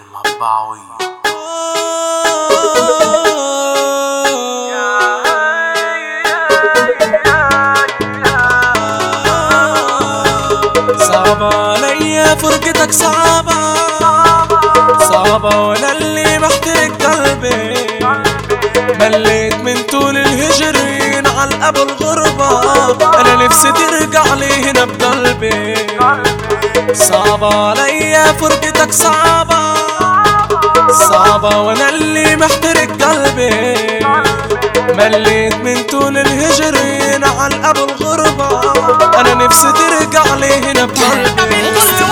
المطباوي صعبة عليا فرقتك صعبة صعبة وانا اللي محتاج قلبي مليت من طول الهجرين على الاب الغربة انا نفسي ترجع لي هنا بقلبي صعبة عليا فرقتك صعبة صعبة وانا اللي محترق قلبي مليت من طول الهجرين على الاب الغربة انا نفسي ترجع لي هنا بقلبي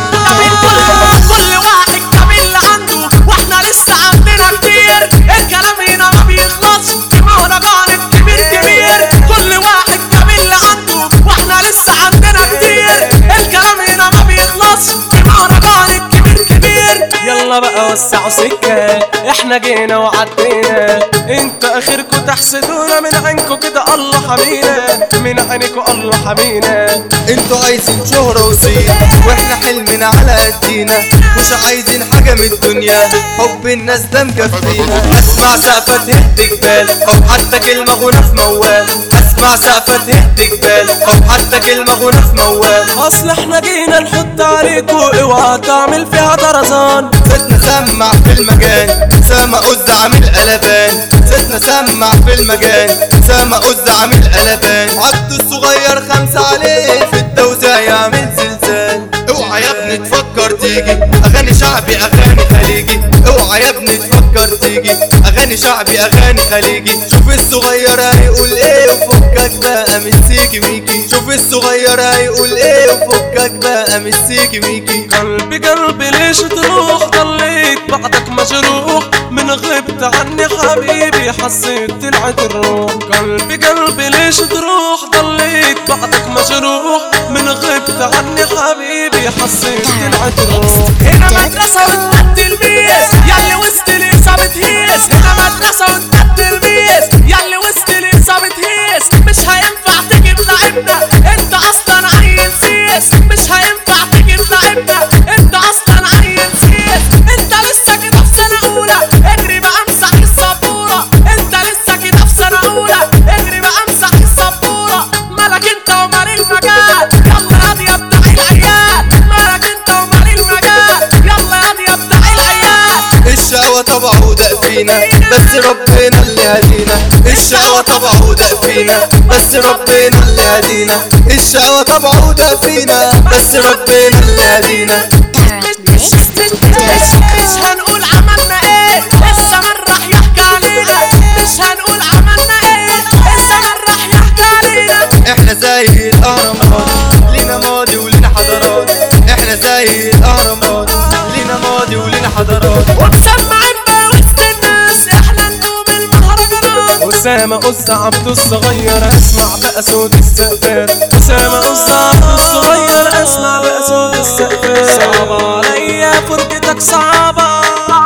كل واحد جاب اللي عنده واحنا لسه عندنا كتير الكلام هنا ما بيخلصش في مهرجان الكبير كبير كل واحد جاب اللي عنده واحنا لسه عندنا كتير الكلام هنا ما بيخلصش في مهرجان الكبير كبير يلا بقى وسعوا سكة احنا جينا وعدينا انتوا اخركوا تحسدونا من عينكوا كده الله حمينا من عينكوا الله حمينا انتوا عايزين شهرة وصيت واحنا حلمنا على قدينا مش عايزين حاجة من الدنيا حب الناس ده مكفينا اسمع سقفة تهد جبال او حتى كلمة غنى في موال اسمع سقفة تهد جبال او حتى كلمة غنى في موال اصل احنا جينا نحط عليكوا اوعى تعمل فيها طرزان صوتنا سمع في المجال سامع قز عامل قلبان صوتنا سمع في المجال سامع قز عامل قلبان عبد الصغير خمسة عليه في التوزيع يعمل زلزال اوعى يا ابني تفكر تيجي اغاني شعبي اغاني خليجي اوعى يا ابني تفكر تيجي اغاني شعبي اغاني خليجي شوف الصغير هيقول ايه وفكك بقى من سيكي ميكي شوف الصغير هيقول ايه وفكك بقى من سيكي ميكي قلبي قلبي ليش تروح ضليت بعدك مجروح من غبت عني حبيبي حسيت طلعت الروح قلبي قلبي ليش تروح ضليت بعدك مجروح من غبت عني حبيبي حسيت طلعت الروح هنا مدرسة وانت التلميذ ياللي وسط لي صابت هيس هنا مدرسة وانت التلميذ ياللي وسط لي صابت هيس مش هينفع تيجي تلعبنا انت اصلا عيل سيس مش هينفع تيجي تلعبنا انت اصلا عيل سيس انت لسه كده في سنة اولى اجري بقى امسح السبورة انت لسه كده في سنة اولى اجري بقى امسح السبورة مالك انت ومال المجال يلا يا دي بتاع العيال مالك انت ومال المجال يلا يا دي بتاع العيال الشقوة طبعه دق فينا بس ربنا اللي هدينا الشقوة طبعه دق فينا بس ربنا اللي هدينا الشقوة طبعه دق فينا بس ربنا اللي هدينا مش مش مش مش هنقول عملنا ايه الزمن راح يحكي علينا مش هنقول عملنا ايه الزمن راح يحكي علينا احنا زي الاهرامات لينا ماضي ولينا حضارات احنا زي الاهرامات لينا ماضي ولينا حضارات ومسمعين بقى وسط الناس احنا نجوم المهرجانات أسامة قص عبد الصغير اسمع بقى صوت السقفات أسامة قص عبد الصغير اسمع بقى صوت السقفات صعبة عليا فرقتك صعبة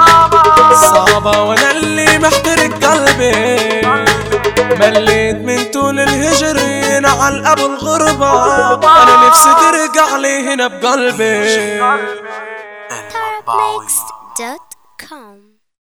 صعبة وانا اللي محترق قلبي مليت من طول الهجرين على الاب الغربة انا نفسي ترجع لي هنا بقلبي المطباوي Tarabmixed.com